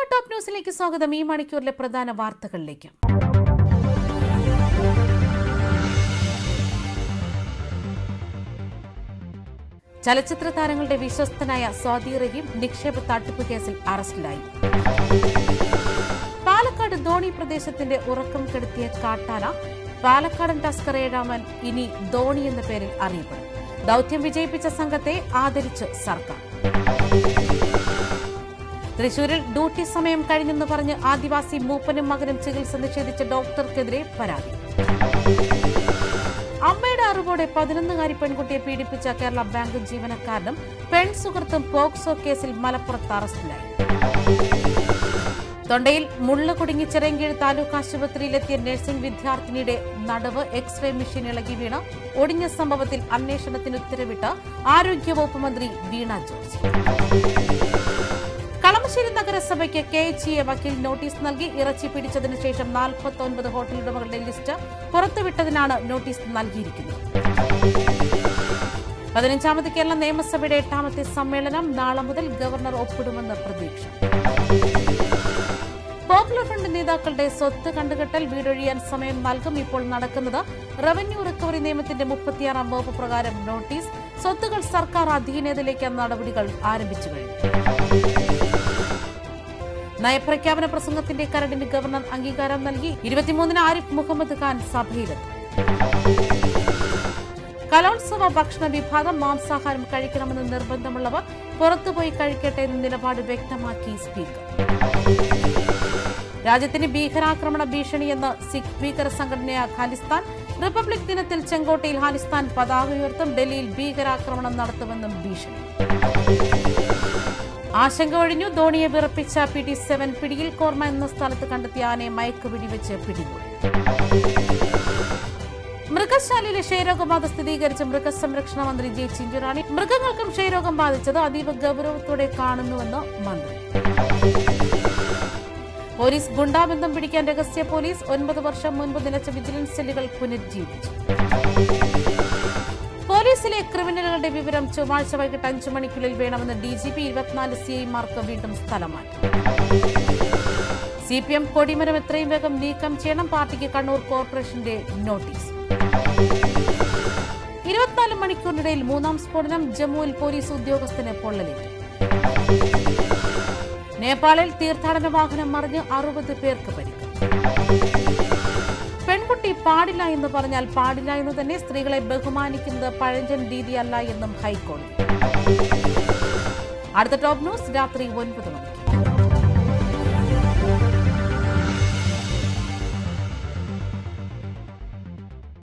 top ന്യൂസിലേക്ക് സ്വാഗതം ഈ മണിക്കൂറിലെ പ്രധാന വാർത്തകളിലേക്ക് ചലച്ചിത്ര താരങ്ങളുടെ വിശ്വസ്തനായ സ്വാതി റഹീം നിക്ഷേപ തട്ടിപ്പ് കേസിൽ അറസ്റ്റിലായി പാലക്കാട് ധോണി പ്രദേശത്തിന്റെ ഉറക്കം കെടുത്തിയ കാട്ടാന പാലക്കാടൻ ടസ്കർ ഏഴാമൻ ഇനി ധോണി എന്ന പേരിൽ അറിയപ്പെടും ദൌത്യം വിജയിപ്പിച്ച സംഘത്തെ ആദരിച്ച് സർക്കാർ തൃശൂരിൽ ഡ്യൂട്ടി സമയം കഴിഞ്ഞെന്ന് പറഞ്ഞ് ആദിവാസി മൂപ്പനും മകനും ചികിത്സ നിഷേധിച്ച ഡോക്ടർക്കെതിരെ പരാതി അമ്മയുടെ അറിവോടെ പതിനൊന്നുകാരി പെൺകുട്ടിയെ പീഡിപ്പിച്ച കേരള ബാങ്ക് ജീവനക്കാരനും പെൺ സുഹൃത്തും പോക്സോ കേസിൽ മലപ്പുറത്ത് അറസ്റ്റിലായി തൊണ്ടയിൽ മുള്ളു കുടുങ്ങി ചിറങ്കീഴ് താലൂക്ക് ആശുപത്രിയിലെത്തിയ നഴ്സിംഗ് വിദ്യാർത്ഥിനിയുടെ നടുവ് എക്സ്റേ മെഷീൻ ഇളകി വീണ് ഒടിഞ്ഞ സംഭവത്തിൽ അന്വേഷണത്തിന് ഉത്തരവിട്ട് ആരോഗ്യവകുപ്പ് മന്ത്രി വീണ ജോർജ് കളമശ്ശേരി നഗരസഭയ്ക്ക് കെ എച്ച് എ വക്കീൽ നോട്ടീസ് നൽകി ഇറച്ചി പിടിച്ചതിനു ശേഷം നാൽപ്പത്തി ഒൻപത് ഹോട്ടൽ ഉടമകളുടെ ലിസ്റ്റ് പുറത്തുവിട്ടതിനാണ് നോട്ടീസ് നൽകിയിരിക്കുന്നത് പതിനഞ്ചാമത് കേരള നിയമസഭയുടെ എട്ടാമത്തെ സമ്മേളനം നാളെ മുതൽ ഗവർണർ ഒപ്പിടുമെന്ന് പ്രതീക്ഷ പോപ്പുലർ ഫ്രണ്ട് നേതാക്കളുടെ സ്വത്ത് കണ്ടുകെട്ടൽ വീടൊഴിയാൻ സമയം നൽകും ഇപ്പോൾ നടക്കുന്നത് റവന്യൂ റിക്കവറി നിയമത്തിന്റെ മുപ്പത്തിയാറാം വകുപ്പ് പ്രകാരം നോട്ടീസ് സ്വത്തുകൾ സർക്കാർ അധീനതയിലേക്ക് നടപടികൾ ആരംഭിച്ചു കഴിഞ്ഞു നയപ്രഖ്യാപന പ്രസംഗത്തിന്റെ കരടിന് ഗവർണർ അംഗീകാരം നൽകി ഇരുപത്തിമൂന്നിന് ആരിഫ് മുഹമ്മദ് ഖാൻ സഭയിലെത്തും കലോത്സവ ഭക്ഷണ വിഭാഗം മാംസാഹാരം കഴിക്കണമെന്ന് നിർബന്ധമുള്ളവർ പുറത്തുപോയി കഴിക്കട്ടെ എന്ന നിലപാട് വ്യക്തമാക്കി സ്പീക്കർ രാജ്യത്തിന് ഭീകരാക്രമണ ഭീഷണിയെന്ന് സിഖ് ഭീകര സംഘടനയായ ഖാലിസ്ഥാൻ റിപ്പബ്ലിക് ദിനത്തിൽ ചെങ്കോട്ടയിൽ ഖാലിസ്ഥാൻ പതാക ഉയർത്തും ഡൽഹിയിൽ ഭീകരാക്രമണം നടത്തുമെന്നും ഭീഷണി ആശങ്ക ഒഴിഞ്ഞു ധോണിയെ വിറപ്പിച്ച പി ടി സെവൻ പിടിയിൽ കോർമ എന്ന സ്ഥലത്ത് കണ്ടെത്തിയ ആനയെ മയക്ക് വെടിവെച്ച് പിടികൂടി മൃഗശാലയിലെ ക്ഷയരോഗബാധ സ്ഥിരീകരിച്ച മൃഗസംരക്ഷണ മന്ത്രി ജെ ചിഞ്ചുറാണി മൃഗങ്ങൾക്കും ക്ഷയരോഗം ബാധിച്ചത് അതീവ ഗൗരവത്തോടെ കാണുന്നുവെന്ന് മന്ത്രി പോലീസ് ഗുണ്ടാബന്ധം പിടിക്കാൻ രഹസ്യ പോലീസ് ഒൻപത് വർഷം മുൻപ് നിലച്ച വിജിലൻസ് സെല്ലുകൾ പുനരുജ്ജീവിച്ചു പോലീസിലെ ക്രിമിനലുകളുടെ വിവരം ചൊവ്വാഴ്ച വൈകിട്ട് അഞ്ചു മണിക്കുള്ളിൽ വേണമെന്ന് ഡി ജി പി ഇരുപത്തിനാല് സി ഐമാർക്ക് വീണ്ടും സ്ഥലം മാറ്റി സി പി എം കൊടിമരം എത്രയും വേഗം നീക്കം ചെയ്യണം പാർട്ടിക്ക് കണ്ണൂർ കോർപ്പറേഷന്റെ നോട്ടീസ് ഇരുപത്തിനാല് മണിക്കൂറിനിടയിൽ മൂന്നാം സ്ഫോടനം ജമ്മുവിൽ പോലീസ് ഉദ്യോഗസ്ഥന് പൊള്ളലേറ്റു നേപ്പാളിൽ തീർത്ഥാടന വാഹനം മറിഞ്ഞ് അറുപത് പേർക്ക് പരിക്ക് പെൺകുട്ടി പാടില്ല എന്ന് പറഞ്ഞാൽ പാടില്ല എന്ന് തന്നെ സ്ത്രീകളെ ബഹുമാനിക്കുന്നത് പഴഞ്ചൻ രീതിയല്ല എന്നും ഹൈക്കോടതി അടുത്ത ടോപ്പ് ന്യൂസ് രാത്രി ഒൻപത് മണി